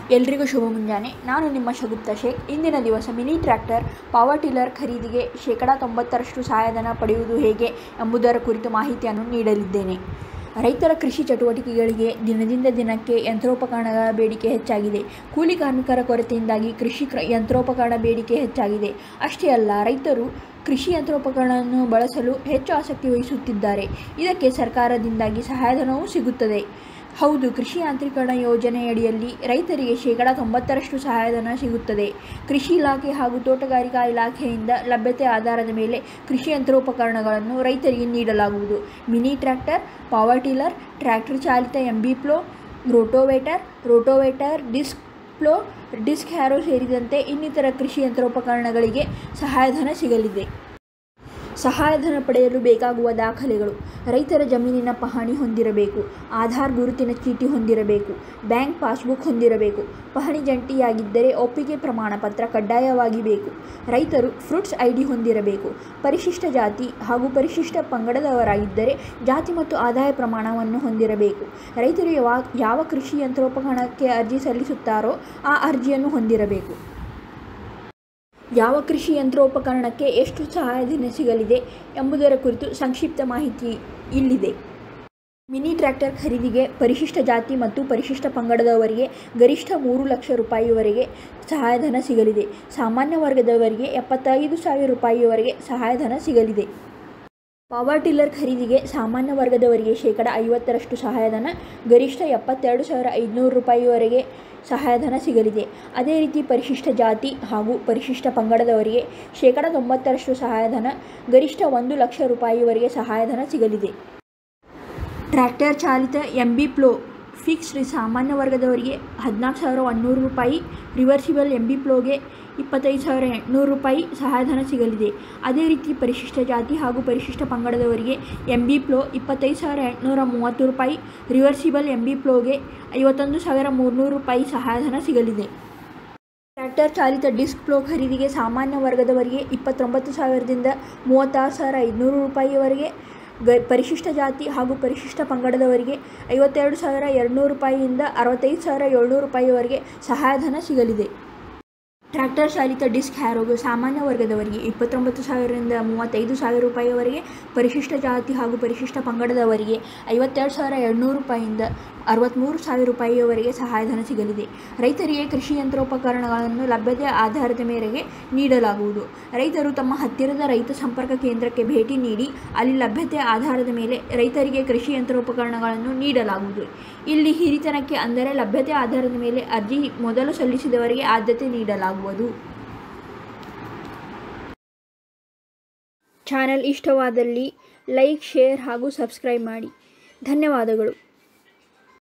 ಎಲ್ರಿಗೂ ಶುಭ ಮುಂಜಾನೆ ನಾನು ನಿಮ್ಮ ಶಗುಪ್ತ ಶೇಖ್ ಇಂದಿನ ದಿವಸ ಮಿನಿ ಟ್ರ್ಯಾಕ್ಟರ್ ಪವರ್ ಟಿಲ್ಲರ್ ಖರೀದಿಗೆ ಶೇಕಡ ತೊಂಬತ್ತರಷ್ಟು ಸಹಾಯಧನ ಪಡೆಯುವುದು ಹೇಗೆ ಎಂಬುದರ ಕುರಿತು ಮಾಹಿತಿಯನ್ನು ನೀಡಲಿದ್ದೇನೆ ರೈತರ ಕೃಷಿ ಚಟುವಟಿಕೆಗಳಿಗೆ ದಿನದಿಂದ ದಿನಕ್ಕೆ ಯಂತ್ರೋಪಕರಣಗಳ ಬೇಡಿಕೆ ಹೆಚ್ಚಾಗಿದೆ ಕೂಲಿ ಕಾರ್ಮಿಕರ ಕೊರತೆಯಿಂದಾಗಿ ಕೃಷಿ ಕ್ರ- ಯಂತ್ರೋಪಕರಣ ಬೇಡಿಕೆ ಹೆಚ್ಚಾಗಿದೆ ಅಷ್ಟೇ ಅಲ್ಲ ರೈತರು ಕೃಷಿ ಯಂತ್ರೋಪಕರಣವನ್ನು ಬಳಸಲು ಹೆಚ್ಚು ಆಸಕ್ತಿ ವಹಿಸುತ್ತಿದ್ದಾರೆ ಇದಕ್ಕೆ ಸರ್ಕಾರದಿಂದಾಗಿ ಸಹಾಯಧನವೂ ಸಿಗುತ್ತದೆ ಹೌದು ಕೃಷಿ ಯಾಂತ್ರೀಕರಣ ಯೋಜನೆಯಡಿಯಲ್ಲಿ ರೈತರಿಗೆ ಶೇಕಡ ತೊಂಬತ್ತರಷ್ಟು ಸಹಾಯಧನ ಸಿಗುತ್ತದೆ ಕೃಷಿ ಇಲಾಖೆ ಹಾಗೂ ತೋಟಗಾರಿಕಾ ಇಲಾಖೆಯಿಂದ ಲಭ್ಯತೆ ಆಧಾರದ ಮೇಲೆ ಕೃಷಿ ಯಂತ್ರೋಪಕರಣಗಳನ್ನು ರೈತರಿಗೆ ನೀಡಲಾಗುವುದು mini tractor power tiller tractor ಚಾಲಿತ MB plough rotavator rotavator disc plough disc harrow ಸೇರಿದಂತೆ ಇನ್ನಿತರ ಕೃಷಿ ಯಂತ್ರೋಪಕರಣಗಳಿಗೆ ಸಹಾಯಧನ ಸಿಗಲಿದೆ ಸಹಾಯಧನ ಪಡೆಯಲು ಬೇಕಾಗುವ ದಾಖಲೆಗಳು ರೈತರ ಜಮೀನಿನ ಪಹಣಿ ಹೊಂದಿರಬೇಕು ಆಧಾರ್ ಗುರುತಿನ ಚೀಟಿ ಹೊಂದಿರಬೇಕು ಬ್ಯಾಂಕ್ ಪಾಸ್ಬುಕ್ ಹೊಂದಿರಬೇಕು ಪಹಣಿ ಜಂಟಿಯಾಗಿದ್ದರೆ ಒಪ್ಪಿಗೆ ಪ್ರಮಾಣ ಪತ್ರ ಕಡ್ಡಾಯವಾಗಿ ಬೇಕು ರೈತರು ಫ್ರೂಟ್ಸ್ ಐ ಡಿ ಹೊಂದಿರಬೇಕು ಪರಿಶಿಷ್ಟ ಜಾತಿ ಹಾಗೂ ಪರಿಶಿಷ್ಟ ಪಂಗಡದವರಾಗಿದ್ದರೆ ಜಾತಿ ಮತ್ತು ಆದಾಯ ಪ್ರಮಾಣವನ್ನು ಹೊಂದಿರಬೇಕು ರೈತರು ಯಾವ ಯಾವ ಕೃಷಿ ಯಂತ್ರೋಪಕರಣಕ್ಕೆ ಅರ್ಜಿ ಸಲ್ಲಿಸುತ್ತಾರೋ ಆ ಅರ್ಜಿಯನ್ನು ಹೊಂದಿರಬೇಕು ಯಾವ ಕೃಷಿ ಯಂತ್ರೋಪಕರಣಕ್ಕೆ ಎಷ್ಟು ಸಹಾಯಧನ ಸಿಗಲಿದೆ ಎಂಬುದರ ಕುರಿತು ಸಂಕ್ಷಿಪ್ತ ಮಾಹಿತಿ ಇಲ್ಲಿದೆ ಮಿನಿ ಟ್ರ್ಯಾಕ್ಟರ್ ಖರೀದಿಗೆ ಪರಿಶಿಷ್ಟ ಜಾತಿ ಮತ್ತು ಪರಿಶಿಷ್ಟ ಪಂಗಡದವರಿಗೆ ಗರಿಷ್ಠ ಮೂರು ಲಕ್ಷ ರೂಪಾಯಿವರೆಗೆ ಸಹಾಯಧನ ಸಿಗಲಿದೆ ಸಾಮಾನ್ಯ ವರ್ಗದವರಿಗೆ ಎಪ್ಪತ್ತೈದು ಸಾವಿರ ರೂಪಾಯಿವರೆಗೆ ಸಹಾಯಧನ ಸಿಗಲಿದೆ ಪವರ್ ಟಿಲ್ಲರ್ ಖರೀದಿಗೆ ಸಾಮಾನ್ಯ ವರ್ಗದವರಿಗೆ ಶೇಕಡ ಐವತ್ತರಷ್ಟು ಸಹಾಯಧನ ಗರಿಷ್ಠ ಎಪ್ಪತ್ತೆರಡು ಸಾವಿರ ಐದುನೂರು ರೂಪಾಯಿವರೆಗೆ ಸಹಾಯಧನ ಸಿಗಲಿದೆ ಅದೇ ರೀತಿ ಪರಿಶಿಷ್ಟ ಜಾತಿ ಹಾಗೂ ಪರಿಶಿಷ್ಟ ಪಂಗಡದವರಿಗೆ ಶೇಕಡ ತೊಂಬತ್ತರಷ್ಟು ಸಹಾಯಧನ ಗರಿಷ್ಠ ಒಂದು ಲಕ್ಷ ರೂಪಾಯಿವರೆಗೆ ಸಹಾಯಧನ ಸಿಗಲಿದೆ ಟ್ರ್ಯಾಕ್ಟರ್ ಚಾಲಿತ ಎಂ ಬಿ ಪ್ಲೋ ಫಿಕ್ಸ್ಡ್ ಸಾಮಾನ್ಯ ವರ್ಗದವರಿಗೆ ಹದಿನಾಲ್ಕು ಸಾವಿರ ಒಂದುನೂರು ರೂಪಾಯಿ ರಿವರ್ಸಿಬಲ್ ಎಂ ಬಿ ಪ್ಲೋಗೆ ಇಪ್ಪತ್ತೈದು ಸಾವಿರ ಎಂಟುನೂರು ರೂಪಾಯಿ ಸಹಾಯಧನ ಸಿಗಲಿದೆ ಅದೇ ರೀತಿ ಪರಿಶಿಷ್ಟ ಜಾತಿ ಹಾಗೂ ಪರಿಶಿಷ್ಟ ಪಂಗಡದವರಿಗೆ ಎಂ ಬಿ ಪ್ಲೋ ಇಪ್ಪತ್ತೈದು ಸಾವಿರ ಎಂಟುನೂರ ಮೂವತ್ತು ರೂಪಾಯಿ ರಿವರ್ಸಿಬಲ್ ಎಂ ಬಿ ಪ್ಲೋಗೆ ಐವತ್ತೊಂದು ಸಾವಿರ ಮೂರುನೂರು ರೂಪಾಯಿ ಸಹಾಯಧನ ಸಿಗಲಿದೆ ಟ್ರ್ಯಾಕ್ಟರ್ ಚಾಲಿತ ಡಿಸ್ಕ್ ಪ್ಲೋ ಖರೀದಿಗೆ ಸಾಮಾನ್ಯ ವರ್ಗದವರಿಗೆ ಇಪ್ಪತ್ತೊಂಬತ್ತು ಸಾವಿರದಿಂದ ಮೂವತ್ತಾರು ಸಾವಿರ ಐದುನೂರು ರೂಪಾಯಿವರೆಗೆ ಗ ಪರಿಶಿಷ್ಟ ಜಾತಿ ಹಾಗೂ ಪರಿಶಿಷ್ಟ ಪಂಗಡದವರಿಗೆ ಐವತ್ತೆರಡು ಸಾವಿರ ಎರಡುನೂರು ರೂಪಾಯಿಯಿಂದ ಅರವತ್ತೈದು ಸಾವಿರ ಏಳ್ನೂರು ರೂಪಾಯಿವರೆಗೆ ಸಹಾಯಧನ ಸಿಗಲಿದೆ ಟ್ರ್ಯಾಕ್ಟರ್ ಚಾಲಿತ ಡಿಸ್ಕ್ ಹ್ಯಾರೋಗೆ ಸಾಮಾನ್ಯ ವರ್ಗದವರಿಗೆ ಇಪ್ಪತ್ತೊಂಬತ್ತು ಸಾವಿರದಿಂದ ಮೂವತ್ತೈದು ಸಾವಿರ ರೂಪಾಯಿವರೆಗೆ ಪರಿಶಿಷ್ಟ ಜಾತಿ ಹಾಗೂ ಪರಿಶಿಷ್ಟ ಪಂಗಡದವರಿಗೆ ಐವತ್ತೆರಡು ಸಾವಿರ ಎರಡುನೂರು ರೂಪಾಯಿಯಿಂದ ಅರವತ್ತ್ಮೂರು ಸಾವಿರ ರೂಪಾಯಿಯವರೆಗೆ ಸಹಾಯಧನ ಸಿಗಲಿದೆ ರೈತರಿಗೆ ಕೃಷಿ ಯಂತ್ರೋಪಕರಣಗಳನ್ನು ಲಭ್ಯತೆ ಆಧಾರದ ಮೇರೆಗೆ ನೀಡಲಾಗುವುದು ರೈತರು ತಮ್ಮ ಹತ್ತಿರದ ರೈತ ಸಂಪರ್ಕ ಕೇಂದ್ರಕ್ಕೆ ಭೇಟಿ ನೀಡಿ ಅಲ್ಲಿ ಲಭ್ಯತೆ ಆಧಾರದ ಮೇಲೆ ರೈತರಿಗೆ ಕೃಷಿ ಯಂತ್ರೋಪಕರಣಗಳನ್ನು ನೀಡಲಾಗುವುದು ಇಲ್ಲಿ ಹಿರಿತನಕ್ಕೆ ಅಂದರೆ ಲಭ್ಯತೆ ಆಧಾರದ ಮೇಲೆ ಅರ್ಜಿ ಮೊದಲು ಸಲ್ಲಿಸಿದವರಿಗೆ ಆದ್ಯತೆ ನೀಡಲಾಗುವುದು ಚಾನಲ್ ಇಷ್ಟವಾದಲ್ಲಿ ಲೈಕ್ ಶೇರ್ ಹಾಗೂ ಸಬ್ಸ್ಕ್ರೈಬ್ ಮಾಡಿ ಧನ್ಯವಾದಗಳು